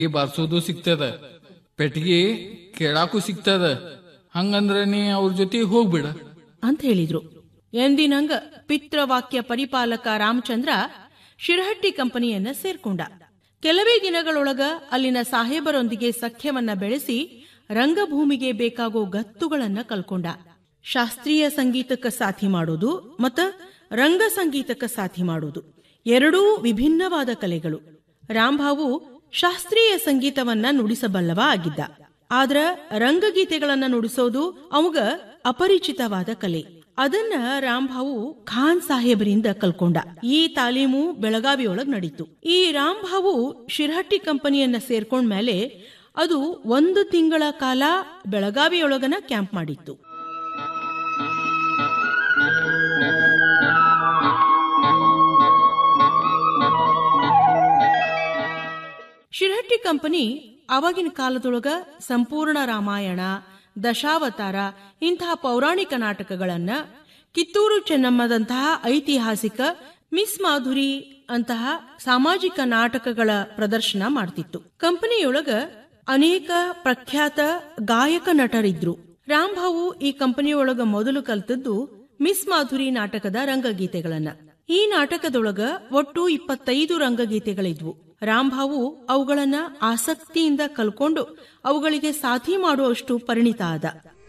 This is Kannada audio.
ಈ ಬಾರ್ಸೋದು ಸಿಗ್ತದ ಪೆಟ್ಟಿಗೆ ಕೇಳಾಕು ಸಿಗ್ತದ ಹಂಗಂದ್ರ ನೀ ಅವ್ರ ಜೊತೆ ಹೋಗ್ಬಿಡ ಅಂತ ಹೇಳಿದ್ರು ಎಂದಿನಂಗ ಪಿತೃವಾಕ್ಯ ಪರಿಪಾಲಕ ರಾಮಚಂದ್ರ ಶಿರಹಟ್ಟಿ ಕಂಪನಿಯನ್ನ ಸೇರ್ಕೊಂಡ ಕೆಲವೇ ದಿನಗಳೊಳಗ ಅಲ್ಲಿನ ಸಾಹೇಬರೊಂದಿಗೆ ಸಖ್ಯವನ್ನ ಬೆಳೆಸಿ ರಂಗಭೂಮಿಗೆ ಬೇಕಾಗೋ ಗತ್ತುಗಳನ್ನ ಕಲ್ಕೊಂಡ ಶಾಸ್ತ್ರೀಯ ಸಂಗೀತಕ್ಕ ಸಾಥಿ ಮಾಡೋದು ಮತ್ತ ರಂಗ ಸಂಗೀತಕ್ಕ ಸಾಥಿ ಮಾಡೋದು ಎರಡೂ ವಿಭಿನ್ನವಾದ ಕಲೆಗಳು ರಾಂಭಾವು ಶಾಸ್ತ್ರೀಯ ಸಂಗೀತವನ್ನ ನುಡಿಸಬಲ್ಲವ ಆಗಿದ್ದ ಆದ್ರ ರಂಗಗೀತೆಗಳನ್ನ ನುಡಿಸೋದು ಅವಾಗ ಅಪರಿಚಿತವಾದ ಕಲೆ ಅದನ್ನ ರಾಂಭಾವು ಖಾನ್ ಸಾಹೇಬರಿಂದ ಕಲ್ಕೊಂಡ ಈ ತಾಲೀಮು ಬೆಳಗಾವಿಯೊಳಗ್ ನಡೀತು ಈ ರಾಂಭಾವು ಶಿರಹಟ್ಟಿ ಕಂಪನಿಯನ್ನ ಸೇರ್ಕೊಂಡ ಮೇಲೆ ಅದು ಒಂದು ತಿಂಗಳ ಕಾಲ ಬೆಳಗಾವಿಯೊಳಗನ ಕ್ಯಾಂಪ್ ಮಾಡಿತ್ತು ಶಿರಹಟ್ಟಿ ಕಂಪನಿ ಆವಾಗಿನ ಕಾಲದೊಳಗ ಸಂಪೂರ್ಣ ರಾಮಾಯಣ ದಶಾವತಾರ ಇಂತಹ ಪೌರಾಣಿಕ ನಾಟಕಗಳನ್ನ ಕಿತ್ತೂರು ಚೆನ್ನಮ್ಮದಂತಹ ಐತಿಹಾಸಿಕ ಮಿಸ್ ಮಾಧುರಿ ಅಂತಹ ಸಾಮಾಜಿಕ ನಾಟಕಗಳ ಪ್ರದರ್ಶನ ಮಾಡ್ತಿತ್ತು ಕಂಪನಿಯೊಳಗ ಅನೇಕ ಪ್ರಖ್ಯಾತ ಗಾಯಕ ನಟರಿದ್ರು ರಾಂಭಾವು ಈ ಕಂಪನಿಯೊಳಗ ಮೊದಲು ಕಲ್ತದ್ದು ಮಿಸ್ ಮಾಧುರಿ ನಾಟಕದ ರಂಗಗೀತೆಗಳನ್ನ ಈ ನಾಟಕದೊಳಗ ಒಟ್ಟು ಇಪ್ಪತ್ತೈದು ರಂಗಗೀತೆಗಳಿದ್ವು ರಾಂಭಾವು ಅವುಗಳನ್ನ ಆಸಕ್ತಿಯಿಂದ ಕಲ್ಕೊಂಡು ಅವುಗಳಿಗೆ ಸಾಥಿ ಮಾಡುವಷ್ಟು ಪರಿಣಿತ ಆದ